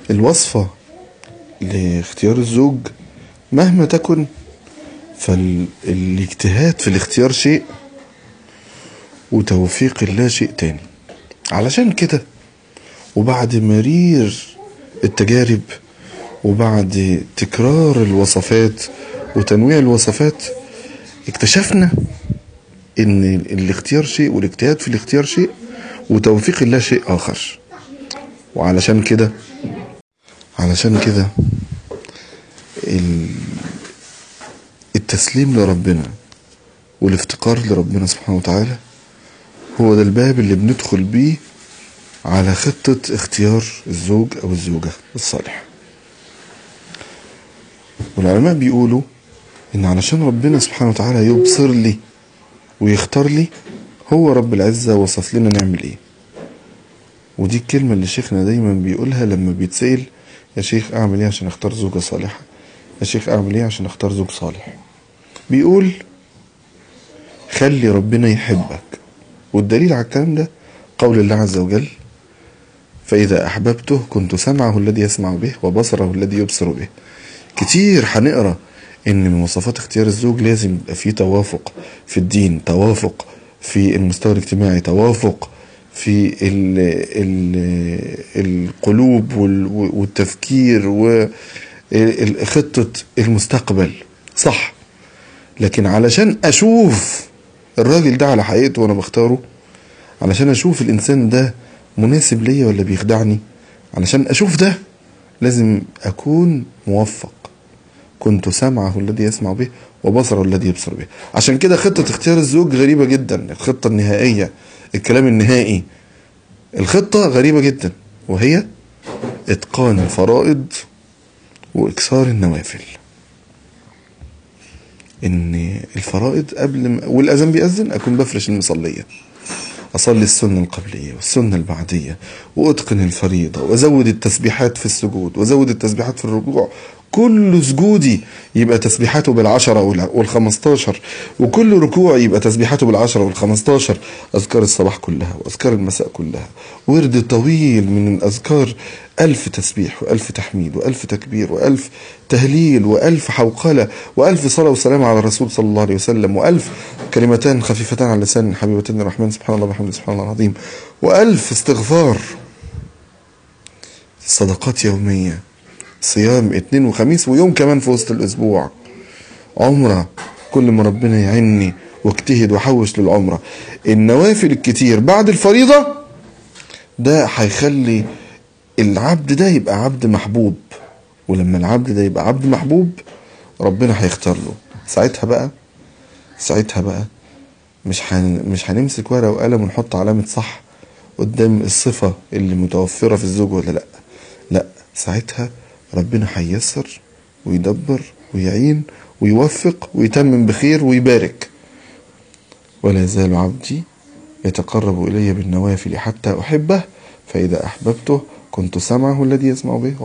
الوصفة لاختيار الزوج مهما تكن فالاجتهاد في الاختيار شيء وتوفيق الله شيء تاني علشان كده وبعد مرير التجارب وبعد تكرار الوصفات وتنويع الوصفات اكتشفنا ان الاختيار شيء والاجتهاد في الاختيار شيء وتوفيق الله شيء اخر وعلشان كده علشان كده التسليم لربنا والافتقار لربنا سبحانه وتعالى هو ده الباب اللي بندخل بيه على خطة اختيار الزوج أو الزوجة الصالح والعلماء بيقولوا إن علشان ربنا سبحانه وتعالى يبصر لي ويختار لي هو رب العزة وصف لنا نعمل إيه ودي الكلمة اللي شيخنا دايما بيقولها لما بيتسأل يا شيخ أعمل إيه عشان أختار زوجة صالحة يا شيخ أعمل إيه عشان أختار زوج صالح بيقول خلي ربنا يحبك والدليل على الكلام ده قول الله عز وجل فإذا أحببته كنت سمعه الذي يسمع به وبصره الذي يبصر به كتير هنقرا إن من مواصفات اختيار الزوج لازم يبقى فيه توافق في الدين توافق في المستوى الاجتماعي توافق في ال ال القلوب والتفكير وخطة المستقبل صح لكن علشان أشوف الراجل ده على حقيقته وأنا بختاره علشان أشوف الإنسان ده مناسب ليا ولا بيخدعني علشان أشوف ده لازم أكون موفق كنت سمعه الذي يسمع به وبصره الذي يبصر به عشان كده خطة اختيار الزوج غريبة جدا الخطة النهائية الكلام النهائي الخطة غريبة جدا وهي اتقان الفرائض واكثار النوافل ان الفرائض قبل ما والاذان بيأذن اكون بفرش المصليه أصلي السنة القبلية والسنة البعدية وأتقن الفريضة وأزود التسبيحات في السجود وأزود التسبيحات في الركوع كل سجودي يبقى تسبيحاته بالعشرة والخمستاشر وكل ركوع يبقى تسبيحاته بالعشرة والخمستاشر أذكار الصباح كلها وأذكار المساء كلها ورد طويل من الأذكار ألف تسبيح وألف تحميد وألف تكبير وألف تهليل وألف حوقلة وألف صلاة وسلام على الرسول صلى الله عليه وسلم وألف كلمتان خفيفتان على لسان حبيبتين الرحمن سبحان الله وبحمده سبحان الله العظيم وألف استغفار صدقات يومية صيام اتنين وخميس ويوم كمان في وسط الأسبوع عمرة كل ما ربنا يعيني واجتهد وحوش للعمرة النوافل الكتير بعد الفريضة ده هيخلي العبد ده يبقى عبد محبوب ولما العبد ده يبقى عبد محبوب ربنا هيختار له ساعتها بقى ساعتها بقى مش هن مش هنمسك ورقه وقلم ونحط علامه صح قدام الصفه اللي متوفره في الزوج ولا لا لا ساعتها ربنا هيسر ويدبر ويعين ويوفق ويتمم بخير ويبارك ولا يزال عبدي يتقرب إلي بالنوافل حتى أحبه فإذا أحببته كنت سمعه الذي يسمع به